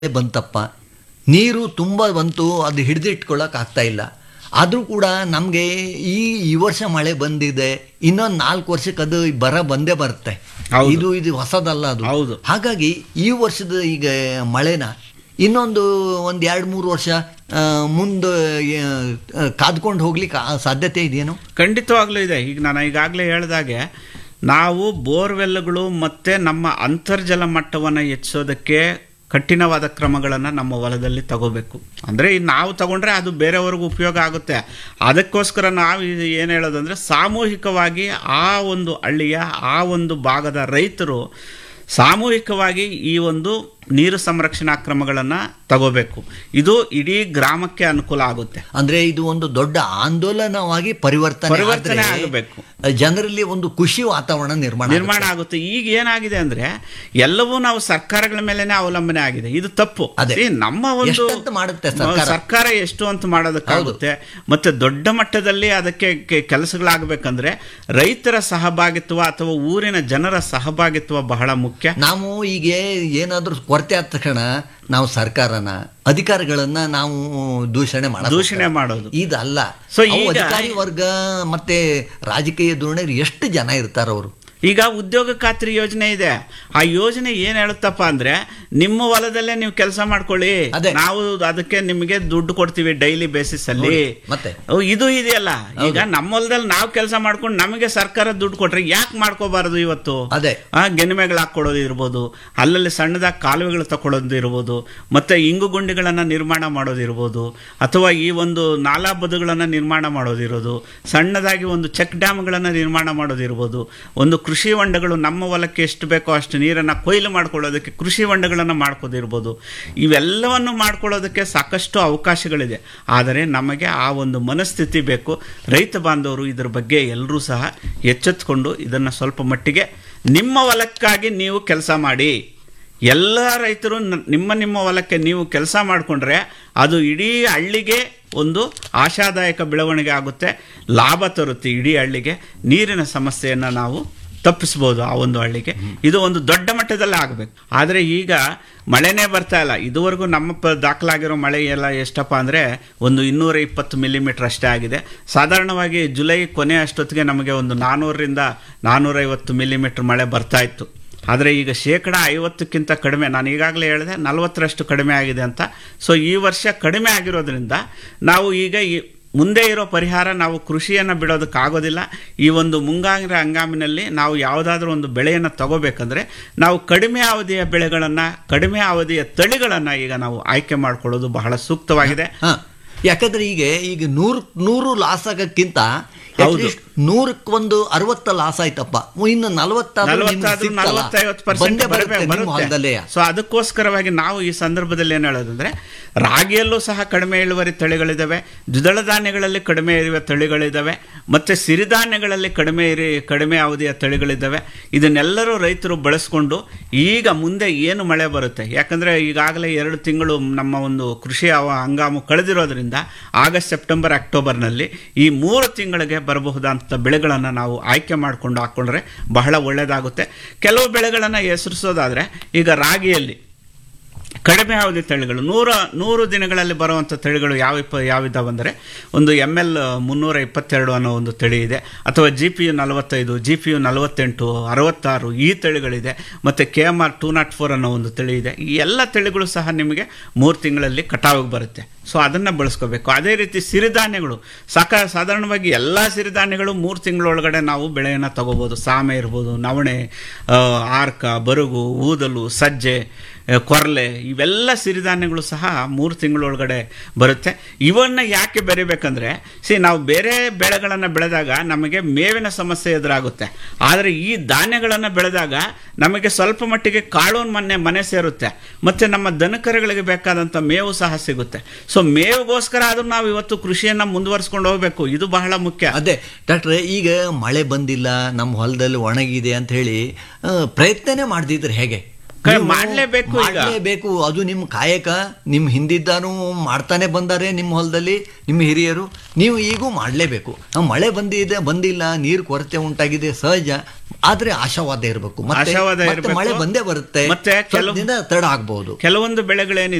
ಬಂತಪ್ಪ ನೀರು ತುಂಬ ಬಂತು ಅದು ಹಿಡಿದಿಟ್ಕೊಳ್ಳೋಕೆ ಆಗ್ತಾ ಇಲ್ಲ ಆದರೂ ಕೂಡ ನಮಗೆ ಈ ಈ ವರ್ಷ ಮಳೆ ಬಂದಿದೆ ಇನ್ನೊಂದು ನಾಲ್ಕು ವರ್ಷಕ್ಕೆ ಅದು ಬರ ಬಂದೇ ಬರುತ್ತೆ ಹೌದು. ಇದು ಇದು ಹೊಸದಲ್ಲ ಅದು ಹೌದು. ಹಾಗಾಗಿ ಈ ವರ್ಷದ ಈಗ ಮಳೆನ ಇನ್ನೊಂದು ಒಂದು ಎರಡು ಮೂರು ವರ್ಷ ಆ, ಮುಂದೆ ಆ, ಕಾದ್ಕೊಂಡು ಹೋಗ್ಲಿಕ್ಕೆ ಆ ಸಾಧ್ಯತೆ ಇದೆಯೇನು ಖಂಡಿತವಾಗ್ಲೂ ಇದೆ ಈಗ ನಾನು ಈಗಾಗಲೇ ಹೇಳ್ದಾಗೆ ನಾವು ಬೋರ್ವೆಲ್ಗಳು ಮತ್ತೆ ನಮ್ಮ ಅಂತರ್ಜಲ ಮಟ್ಟವನ್ನು ಹೆಚ್ಚಿಸೋದಕ್ಕೆ ಕಠಿಣವಾದ ಕ್ರಮಗಳನ್ನು ನಮ್ಮ ಹೊಲದಲ್ಲಿ ತಗೋಬೇಕು ಅಂದರೆ ನಾವು ತಗೊಂಡ್ರೆ ಅದು ಬೇರೆಯವ್ರಿಗೂ ಉಪಯೋಗ ಆಗುತ್ತೆ ಅದಕ್ಕೋಸ್ಕರ ನಾವು ಏನು ಹೇಳೋದಂದ್ರೆ ಸಾಮೂಹಿಕವಾಗಿ ಆ ಒಂದು ಹಳ್ಳಿಯ ಆ ಒಂದು ಭಾಗದ ರೈತರು ಸಾಮೂಹಿಕವಾಗಿ ಈ ಒಂದು ನೀರು ಸಂರಕ್ಷಣಾ ಕ್ರಮಗಳನ್ನು ತಗೋಬೇಕು ಇದು ಇಡೀ ಗ್ರಾಮಕ್ಕೆ ಅನುಕೂಲ ಆಗುತ್ತೆ ಅಂದ್ರೆ ಇದು ಒಂದು ದೊಡ್ಡ ಆಂದೋಲನವಾಗಿ ಪರಿವರ್ತನೆ ಪರಿವರ್ತನೆ ಆದ್ರೆ ಆಗಬೇಕು. ಜನರಲ್ಲಿ ಒಂದು ಖುಷಿ ವಾತಾವರಣ ನಿರ್ಮಾಣ ನಿರ್ಮಾಣ ಆಗುತ್ತೆ ಈಗ ಏನಾಗಿದೆ ಅಂದ್ರೆ ಎಲ್ಲವೂ ನಾವು ಸರ್ಕಾರಗಳ ಮೇಲೆನೆ ಅವಲಂಬನೆ ಆಗಿದೆ ಇದು ತಪ್ಪು ಅದೇ. See, ನಮ್ಮ ಒಂದು ಎಷ್ಟಂತ ಮಾಡುತ್ತೆ ಸರ್ಕಾರ? ಸರ್ಕಾರ ಎಷ್ಟು ಅಂತ ಮಾಡೋದಕ್ಕಾಗುತ್ತೆ ಮತ್ತೆ ದೊಡ್ಡ ಮಟ್ಟದಲ್ಲಿ ಅದಕ್ಕೆ ಕೆ- ಕೆಲಸಗಳಾಗಬೇಕಂದ್ರೆ ರೈತರ ಸಹಭಾಗಿತ್ವ ಅಥವಾ ಊರಿನ ಜನರ ಸಹಭಾಗಿತ್ವ ಬಹಳ ಮುಖ್ಯ ನಾವು ಈಗ ಏನಾದ್ರೂ ಕೊರತೆ ಆದ ತಕ್ಷಣ ನಾವು ಸರ್ಕಾರನ ಅಧಿಕಾರಿಗಳನ್ನ ನಾವು ದೂಷಣೆ ಮಾಡ ದೂಷಣೆ ಮಾಡೋದು ಇದಲ್ಲ So ಅವು ಈಗ- ಅಧಿಕಾರಿ ವರ್ಗ ಮತ್ತೆ ರಾಜಕೀಯ ಧೋರಣೆ ಎಷ್ಟು ಜನ ಇರ್ತಾರ ಅವರು ಈಗ ಉದ್ಯೋಗ ಖಾತ್ರಿ ಯೋಜನೆ ಇದೆ ಆ ಯೋಜನೆ ಏನ್ ಹೇಳುತ್ತಪ್ಪ ಅಂದ್ರೆ ನಿಮ್ಮ ಹೊಲದಲ್ಲೇ ನೀವು ಕೆಲಸ ಮಾಡ್ಕೊಳ್ಳಿ ಅದೇ. ನಾವು ಅದಕ್ಕೆ ನಿಮಗೆ ದುಡ್ಡು ಕೊಡ್ತೀವಿ ಡೈಲಿ ಬೇಸಿಸ್ ಅಲ್ಲಿ ಮತ್ತೆ ಓ, ಇದು ಇದೆಯಲ್ಲ ಈಗ ನಮ್ಮ ಹೊಲದಲ್ಲಿ ನಾವು ಕೆಲಸ ಮಾಡ್ಕೊಂಡು ನಮಗೆ ಸರ್ಕಾರ ದುಡ್ಡು ಕೊಟ್ರೆ ಯಾಕೆ ಮಾಡ್ಕೋಬಾರದು ಇವತ್ತು ಅದೇ ಆ ಗೆನಿಮೆಗಳು ಹಾಕೊಡೋದು ಇರ್ಬೋದು ಅಲ್ಲಲ್ಲಿ ಸಣ್ಣದಾಗಿ ಕಾಲುವೆಗಳು ತಗೊಳ್ಳೋದು ಇರ್ಬೋದು ಮತ್ತೆ ಇಂಗು ಗುಂಡಿಗಳನ್ನ ನಿರ್ಮಾಣ ಮಾಡೋದಿರ್ಬೋದು ಅಥವಾ ಈ ಒಂದು ನಾಲಾ ಬದುಗಳನ್ನ ನಿರ್ಮಾಣ ಮಾಡೋದಿರೋದು ಸಣ್ಣದಾಗಿ ಒಂದು ಚೆಕ್ ಡ್ಯಾಮ್ಗಳನ್ನ ನಿರ್ಮಾಣ ಮಾಡೋದಿರ್ಬೋದು ಒಂದು ಕೃಷಿ ಹೊಂಡಗಳು ನಮ್ಮ ಹೊಲಕ್ಕೆ ಎಷ್ಟು ಬೇಕೋ ಅಷ್ಟು ನೀರನ್ನ ಕೊಯ್ಲು ಮಾಡ್ಕೊಳ್ಳೋದಕ್ಕೆ ಕೃಷಿ ಹೊಂಡಗಳನ್ನು ಮಾಡ್ಕೋದಿರ್ಬೋದು ಇವೆಲ್ಲವನ್ನು ಮಾಡ್ಕೊಳ್ಳೋದಕ್ಕೆ ಸಾಕಷ್ಟು ಅವಕಾಶಗಳಿದೆ ಆದರೆ ನಮಗೆ ಆ ಒಂದು ಮನಸ್ಥಿತಿ ಬೇಕು ರೈತ ಬಾಂಧವರು ಇದ್ರ ಬಗ್ಗೆ ಎಲ್ಲರೂ ಸಹ ಎಚ್ಚೆತ್ಕೊಂಡು ಇದನ್ನು ಸ್ವಲ್ಪ ಮಟ್ಟಿಗೆ ನಿಮ್ಮ ಹೊಲಕ್ಕಾಗಿ ನೀವು ಕೆಲಸ ಮಾಡಿ ಎಲ್ಲ ರೈತರು ನ- ನಿಮ್ಮ ನಿಮ್ಮ ಹೊಲಕ್ಕೆ ನೀವು ಕೆಲಸ ಮಾಡಿಕೊಂಡ್ರೆ ಅದು ಇಡೀ ಹಳ್ಳಿಗೆ ಒಂದು ಆಶಾದಾಯಕ ಬೆಳವಣಿಗೆ ಆಗುತ್ತೆ ಲಾಭ ತರುತ್ತೆ ಇಡೀ ಹಳ್ಳಿಗೆ ನೀರಿನ ಸಮಸ್ಯೆಯನ್ನು ನಾವು ತಪ್ಪಿಸ್ಬೋದು ಆ ಒಂದು ಹಳ್ಳಿಗೆ ಇದು ಒಂದು ದೊಡ್ಡ ಮಟ್ಟದಲ್ಲಿ ಆಗಬೇಕು ಆದರೆ ಈಗ ಮಳೆನೇ ಬರ್ತಾ ಇಲ್ಲ ಇದುವರೆಗೂ ನಮ್ಮ ಪ ದಾಖಲಾಗಿರೋ ಮಳೆ ಎಲ್ಲ ಎಷ್ಟಪ್ಪ ಅಂದರೆ ಒಂದು ಇನ್ನೂರ ಇಪ್ಪತ್ತು ಮಿಲಿಮೀಟರ್ ಅಷ್ಟೇ ಆಗಿದೆ ಸಾಧಾರಣವಾಗಿ ಜುಲೈ ಕೊನೆ ಅಷ್ಟೊತ್ತಿಗೆ ನಮಗೆ ಒಂದು ನಾನ್ನೂರರಿಂದ ನಾನ್ನೂರೈವತ್ತು ಮಿಲಿಮೀಟರ್ ಮಳೆ ಬರ್ತಾ ಇತ್ತು ಆದರೆ ಈಗ ಶೇಕಡ ಐವತ್ತಕ್ಕಿಂತ ಕಡಿಮೆ ನಾನು ಈಗಾಗಲೇ ಹೇಳಿದೆ ನಲವತ್ತರಷ್ಟು ಕಡಿಮೆ ಆಗಿದೆ ಅಂತ ಸೊ ಈ ವರ್ಷ ಕಡಿಮೆ ಆಗಿರೋದ್ರಿಂದ ನಾವು ಈಗ ಈ ಮುಂದೆ ಇರೋ ಪರಿಹಾರ ನಾವು ಕೃಷಿಯನ್ನು ಬಿಡೋದಕ್ಕಾಗೋದಿಲ್ಲ ಈ ಒಂದು ಮುಂಗಾರ ಹಂಗಾಮಿನಲ್ಲಿ ನಾವು ಯಾವುದಾದ್ರೂ ಒಂದು ಬೆಳೆಯನ್ನು ತಗೋಬೇಕಂದ್ರೆ ನಾವು ಕಡಿಮೆ ಅವಧಿಯ ಬೆಳೆಗಳನ್ನು ಕಡಿಮೆ ಅವಧಿಯ ತಳಿಗಳನ್ನು ಈಗ ನಾವು ಆಯ್ಕೆ ಮಾಡ್ಕೊಳ್ಳೋದು ಬಹಳ ಸೂಕ್ತವಾಗಿದೆ ಹ ಯಾಕಂದ್ರೆ ಈಗ ಈಗ ನೂರು ನೂರು ಲಾಸ್ ಆಗಕ್ಕಿಂತ ಹೌದು. ನೂರಕ್ಕೊಂದು ಅರವತ್ತ ಲಾಸ್ ಆಯ್ತಪ್ಪ ಇನ್ನು ನಲವತ್ತಾದ್ರೂ ನಿಮ್ಗೆ ನಲವತ್ತಾದ್ರೂ ಸಿಕ್ತಲ್ಲ. ನಲವತ್ತೈವತ್ತು ಬಂದೇ ಪರ್ಸೆಂಟ್ ಬರುತ್ತೆ ನಿಮ್ಮ ಹೊಲದಲ್ಲೇ ಸೊ ಅದಕ್ಕೋಸ್ಕರವಾಗಿ ನಾವು ಈ ಸಂದರ್ಭದಲ್ಲಿ ಏನು ಹೇಳೋದಂದ್ರೆ ರಾಗಿಯಲ್ಲೂ ಸಹ ಕಡಿಮೆ ಇಳುವರಿ ತಳಿಗಳಿದ್ದಾವೆ ದ್ವಿದಳ ಧಾನ್ಯಗಳಲ್ಲಿ ಕಡಿಮೆ ಇರುವ ತಳಿಗಳಿದ್ದಾವೆ ಮತ್ತೆ ಸಿರಿಧಾನ್ಯಗಳಲ್ಲಿ ಕಡಿಮೆ ಇರಿ ಕಡಿಮೆ ಅವಧಿಯ ತಳಿಗಳಿದ್ದಾವೆ ಇದನ್ನೆಲ್ಲರೂ ರೈತರು ಬಳಸ್ಕೊಂಡು ಈಗ ಮುಂದೆ ಏನು ಮಳೆ ಬರುತ್ತೆ ಯಾಕಂದ್ರೆ ಈಗಾಗಲೇ ಎರಡು ತಿಂಗಳು ನಮ್ಮ ಒಂದು ಕೃಷಿ ಅವ- ಹಂಗಾಮು ಕಳೆದಿರೋದ್ರಿಂದ ಆಗಸ್ಟ್ ಸೆಪ್ಟೆಂಬರ್ ಅಕ್ಟೋಬರ್ನಲ್ಲಿ ಈ ಮೂರು ತಿಂಗಳಿಗೆ ಬರಬಹುದಂಥ ಬೆಳೆಗಳನ್ನು ನಾವು ಆಯ್ಕೆ ಮಾಡಿಕೊಂಡು ಹಾಕ್ಕೊಂಡ್ರೆ ಬಹಳ ಒಳ್ಳೆಯದಾಗುತ್ತೆ ಕೆಲವು ಬೆಳೆಗಳನ್ನು ಹೆಸರಿಸೋದಾದರೆ ಈಗ ರಾಗಿಯಲ್ಲಿ ಕಡಿಮೆ ಅವಧಿ ತಳಿಗಳು ನೂರ ನೂರು ದಿನಗಳಲ್ಲಿ ಬರುವಂಥ ತಳಿಗಳು ಯಾವ ಇಪ್ಪ ಯಾವಿದ್ದಾವಂದರೆ ಒಂದು ಎಮ್ ಎಲ್ ಮುನ್ನೂರ ಇಪ್ಪತ್ತೆರಡು ಅನ್ನೋ ಒಂದು ತಳಿ ಇದೆ ಅಥವಾ ಜಿ ಪಿ ಯು ನಲವತ್ತೈದು ಜಿ ಪಿ ಯು ನಲವತ್ತೆಂಟು ಅರವತ್ತಾರು ಈ ತಳಿಗಳಿದೆ ಮತ್ತು K M R two nought four ಅನ್ನೋ ಒಂದು ತಳಿ ಇದೆ ಈ ಎಲ್ಲ ತಳಿಗಳು ಸಹ ನಿಮಗೆ ಮೂರು ತಿಂಗಳಲ್ಲಿ ಕಟಾವಿಗೆ ಬರುತ್ತೆ ಸೊ ಅದನ್ನು ಬಳಸ್ಕೋಬೇಕು ಅದೇ ರೀತಿ ಸಿರಿಧಾನ್ಯಗಳು ಸಾಕ ಸಾಧಾರಣವಾಗಿ ಎಲ್ಲ ಸಿರಿಧಾನ್ಯಗಳು ಮೂರು ತಿಂಗಳೊಳಗಡೆ ನಾವು ಬೆಳೆಯನ್ನು ತಗೋಬೋದು ಸಾಮೆ ಇರ್ಬೋದು ನವಣೆ ಆ, ಆರ್ಕ ಬರುಗು ಊದಲು ಸಜ್ಜೆ ಆ, ಕೊರ್ಲೆ ಇವೆಲ್ಲ ಸಿರಿಧಾನ್ಯಗಳು ಸಹ ಮೂರು ತಿಂಗಳೊಳಗಡೆ ಬರುತ್ತೆ ಇವನ್ನ ಯಾಕೆ ಬೆರಿಬೇಕಂದ್ರೆ ಸಿ ನಾವು ಬೇರೆ ಬೆಳೆಗಳನ್ನು ಬೆಳೆದಾಗ ನಮಗೆ ಮೇವಿನ ಸಮಸ್ಯೆ ಎದುರಾಗುತ್ತೆ ಆದರೆ ಈ ಧಾನ್ಯಗಳನ್ನು ಬೆಳೆದಾಗ ನಮಗೆ ಸ್ವಲ್ಪ ಮಟ್ಟಿಗೆ ಕಾಳು ಮನೆ ಮನೆ ಸೇರುತ್ತೆ ಮತ್ತು ನಮ್ಮ ದನಕರುಗಳಿಗೆ ಬೇಕಾದಂಥ ಮೇವು ಸಹ ಸಿಗುತ್ತೆ ಸೊ ಮೇವಿಗೋಸ್ಕರ ಆದ್ರೂ ನಾವು ಇವತ್ತು ಕೃಷಿಯನ್ನು ಮುಂದುವರಿಸ್ಕೊಂಡು ಹೋಗಬೇಕು ಇದು ಬಹಳ ಮುಖ್ಯ ಅದೇ ಡಾಕ್ಟ್ರೆ ಈಗ ಮಳೆ ಬಂದಿಲ್ಲ ನಮ್ಮ ಹೊಲದಲ್ಲಿ ಒಣಗಿದೆ ಅಂತ ಹೇಳಿ ಆ, ಪ್ರಯತ್ನನೇ ಮಾಡ್ದಿದ್ರೆ ಹೇಗೆ ಕ- ನೀವು ಮಾಡ್ಲೇಬೇಕು ಈಗ. ಮಾಡ್ಲೇಬೇಕು ಅದು ನಿಮ್ಮ ಕಾಯಕ ನಿಮ್ಮ ಹಿಂದಿದ್ದಾನು ಮಾಡ್ತಾನೆ ಬಂದಾರೆ ನಿಮ್ಮ ಹೊಲದಲ್ಲಿ ನಿಮ್ಮ ಹಿರಿಯರು ನೀವು ಈಗೂ ಮಾಡಲೇಬೇಕು ಮಳೆ ಬಂದಿದೆ ಬಂದಿಲ್ಲ ನೀರು ಕೊರತೆ ಉಂಟಾಗಿದೆ ಸಹಜ ಆದ್ರೆ ಆಶಾವಾದ ಇರಬೇಕು ಮತ್ತೆ ಆಶಾವಾದ ಮತ್ತೆ ಇರ್ಬೇಕು. ಮಳೆ ಬಂದೇ ಬರುತ್ತೆ ಮತ್ತೆ ಸ್ವಲ್ಪ ಕೆಲವು- ದಿನ ತಡ ಆಗ್ಬಹುದು ಕೆಲವೊಂದು ಬೆಳೆಗಳೇನಿದೆ